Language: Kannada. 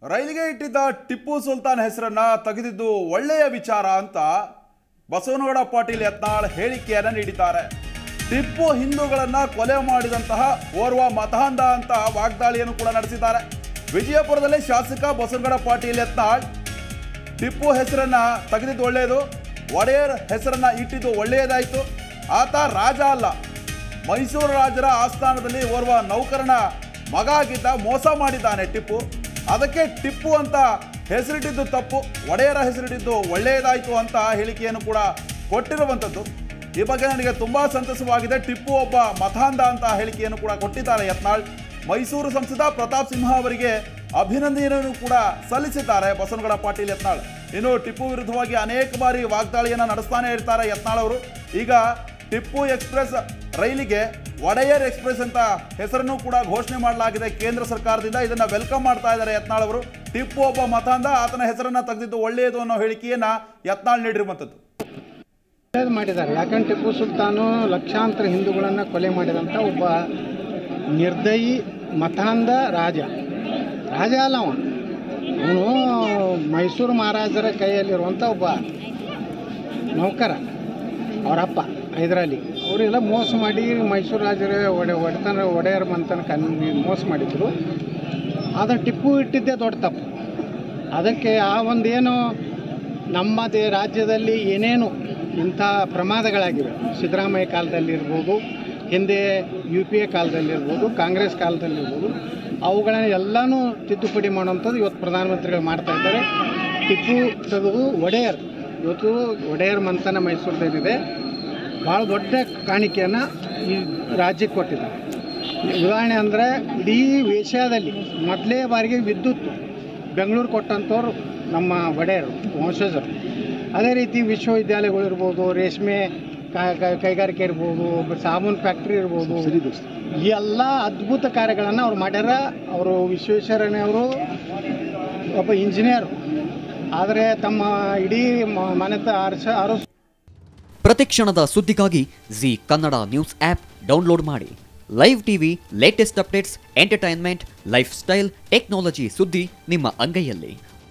ರೈಲಿಗೆ ಇಟ್ಟಿದ್ದ ಟಿಪ್ಪು ಸುಲ್ತಾನ್ ಹೆಸರನ್ನ ತೆಗೆದಿದ್ದು ಒಳ್ಳೆಯ ವಿಚಾರ ಅಂತ ಬಸವನಗೌಡ ಪಾಟೀಲ್ ಯತ್ನಾಳ್ ಹೇಳಿಕೆಯನ್ನ ನೀಡಿದ್ದಾರೆ ಟಿಪ್ಪು ಹಿಂದೂಗಳನ್ನ ಕೊಲೆ ಮಾಡಿದಂತಹ ಓರ್ವ ಮತಾಂಧ ಅಂತ ವಾಗ್ದಾಳಿಯನ್ನು ಕೂಡ ನಡೆಸಿದ್ದಾರೆ ವಿಜಯಪುರದಲ್ಲಿ ಶಾಸಕ ಬಸವನಗೌಡ ಪಾಟೀಲ್ ಯತ್ನಾಳ್ ಟಿಪ್ಪು ಹೆಸರನ್ನ ತೆಗೆದಿದ್ದು ಒಳ್ಳೆಯದು ಒಡೆಯರ್ ಹೆಸರನ್ನ ಇಟ್ಟಿದ್ದು ಒಳ್ಳೆಯದಾಯಿತು ಆತ ರಾಜ ಅಲ್ಲ ಮೈಸೂರು ರಾಜರ ಆಸ್ಥಾನದಲ್ಲಿ ಓರ್ವ ನೌಕರನ ಮಗ ಆಗಿದ್ದ ಮೋಸ ಮಾಡಿದ್ದಾನೆ ಟಿಪ್ಪು ಅದಕ್ಕೆ ಟಿಪ್ಪು ಅಂತ ಹೆಸರಿಟ್ಟಿದ್ದು ತಪ್ಪು ಒಡೆಯರ ಹೆಸರಿಟ್ಟಿದ್ದು ಒಳ್ಳೆಯದಾಯಿತು ಅಂತ ಹೇಳಿಕೆಯನ್ನು ಕೂಡ ಕೊಟ್ಟಿರುವಂಥದ್ದು ಈ ಬಗ್ಗೆ ನನಗೆ ತುಂಬಾ ಸಂತಸವಾಗಿದೆ ಟಿಪ್ಪು ಒಬ್ಬ ಮತಾಂಧ ಅಂತ ಹೇಳಿಕೆಯನ್ನು ಕೂಡ ಕೊಟ್ಟಿದ್ದಾರೆ ಯತ್ನಾಳ್ ಮೈಸೂರು ಸಂಸದ ಪ್ರತಾಪ್ ಸಿಂಹ ಅವರಿಗೆ ಅಭಿನಂದನೆಯನ್ನು ಕೂಡ ಸಲ್ಲಿಸಿದ್ದಾರೆ ಬಸವನಗೌಡ ಪಾಟೀಲ್ ಯತ್ನಾಳ್ ಇನ್ನು ಟಿಪ್ಪು ವಿರುದ್ಧವಾಗಿ ಅನೇಕ ಬಾರಿ ವಾಗ್ದಾಳಿಯನ್ನು ನಡೆಸ್ತಾನೆ ಇರ್ತಾರೆ ಯತ್ನಾಳ್ ಅವರು ಈಗ ಟಿಪ್ಪು ಎಕ್ಸ್ಪ್ರೆಸ್ ರೈಲಿಗೆ ಒಡೆಯರ್ ಎಕ್ಸ್ಪ್ರೆಸ್ ಅಂತ ಹೆಸರನ್ನು ಕೂಡ ಘೋಷಣೆ ಮಾಡಲಾಗಿದೆ ಕೇಂದ್ರ ಸರ್ಕಾರದಿಂದ ಇದನ್ನ ವೆಲ್ಕಮ್ ಮಾಡ್ತಾ ಇದ್ದಾರೆ ಯತ್ನಾಳ್ ಅವರು ಟಿಪ್ಪು ಒಬ್ಬ ಮತಾಂಧ ಆತನ ಹೆಸರನ್ನ ತೆಗೆದಿದ್ದು ಒಳ್ಳೆಯದು ಅನ್ನೋ ಹೇಳಿಕೆಯನ್ನ ಯತ್ನಾಳ್ ನೀಡಿರುವಂಥದ್ದು ಒಳ್ಳೇದು ಮಾಡಿದ್ದಾರೆ ಯಾಕಂದ್ರೆ ಟಿಪ್ಪು ಸುಲ್ತಾನು ಲಕ್ಷಾಂತರ ಹಿಂದೂಗಳನ್ನು ಕೊಲೆ ಮಾಡಿದಂಥ ಒಬ್ಬ ನಿರ್ದಯಿ ಮತಾಂಧ ರಾಜ ರಾಜ ಅಲ್ಲ ಅವನು ಅವನು ಮೈಸೂರು ಮಹಾರಾಜರ ಕೈಯಲ್ಲಿರುವಂಥ ಒಬ್ಬ ನೌಕರ ಅವರಪ್ಪ ಹೈದರಾಲಿ ಅವರೆಲ್ಲ ಮೋಸ ಮಾಡಿ ಮೈಸೂರು ರಾಜರ ಒಡೆ ಒಡೆತನ ಒಡೆಯರ ಮಂತನ ಕನ್ ಮೋಸ ಮಾಡಿದ್ರು ಆದರೆ ಟಿಪ್ಪು ಇಟ್ಟಿದ್ದೇ ದೊಡ್ಡ ತಪ್ಪು ಅದಕ್ಕೆ ಆ ಒಂದೇನು ನಮ್ಮ ದೇ ರಾಜ್ಯದಲ್ಲಿ ಏನೇನು ಇಂಥ ಪ್ರಮಾದಗಳಾಗಿವೆ ಸಿದ್ದರಾಮಯ್ಯ ಕಾಲದಲ್ಲಿರ್ಬೋದು ಹಿಂದೆ ಯು ಪಿ ಎ ಕಾಲದಲ್ಲಿರ್ಬೋದು ಕಾಂಗ್ರೆಸ್ ಕಾಲದಲ್ಲಿರ್ಬೋದು ಅವುಗಳನ್ನ ಎಲ್ಲನೂ ತಿದ್ದುಪಡಿ ಮಾಡುವಂಥದ್ದು ಇವತ್ತು ಪ್ರಧಾನಮಂತ್ರಿಗಳು ಮಾಡ್ತಾ ಇದ್ದಾರೆ ಟಿಪ್ಪು ತೆಗೆದು ಒಡೆಯರ್ ಇವತ್ತು ಒಡೆಯರ್ ಮಂಥನ ಮೈಸೂರದಲ್ಲಿದೆ ಭಾಳ ದೊಡ್ಡ ಕಾಣಿಕೆಯನ್ನು ಈ ರಾಜ್ಯಕ್ಕೆ ಕೊಟ್ಟಿದ್ದಾರೆ ಉದಾಹರಣೆ ಅಂದರೆ ಇಡೀ ಏಷ್ಯಾದಲ್ಲಿ ಮೊದಲೇ ಬಾರಿಗೆ ವಿದ್ಯುತ್ ಬೆಂಗಳೂರು ಕೊಟ್ಟಂಥವ್ರು ನಮ್ಮ ಒಡೆಯರು ವಂಶಜರು ಅದೇ ರೀತಿ ವಿಶ್ವವಿದ್ಯಾಲಯಗಳಿರ್ಬೋದು ರೇಷ್ಮೆ ಕಾ- ಕಾ- ಕೈಗಾರಿಕೆ ಇರ್ಬೋದು ಸಾಬೂನು ಫ್ಯಾಕ್ಟ್ರಿ ಇರ್ಬೋದು ಈ ಎಲ್ಲ ಅದ್ಭುತ ಕಾರ್ಯಗಳನ್ನು ಅವ್ರು ಮಾಡ್ಯಾರ ಅವರು ವಿಶ್ವೇಶ್ವರಯ್ಯನವರು ಒಬ್ಬ ಇಂಜಿನಿಯರ್ ಆದರೆ ತಮ್ಮ ಇಡೀ ಮ- ಮನೆತ ಅರಸ ಅರಸು ಪ್ರತಿಕ್ಷಣದ ಸುದ್ದಿಗಾಗಿ Zee Kannada news app download ಮಾಡಿ live TV latest updates entertainment life style technology ಸುದ್ದಿ ನಿಮ್ಮ ಅಂಗೈಯಲ್ಲಿ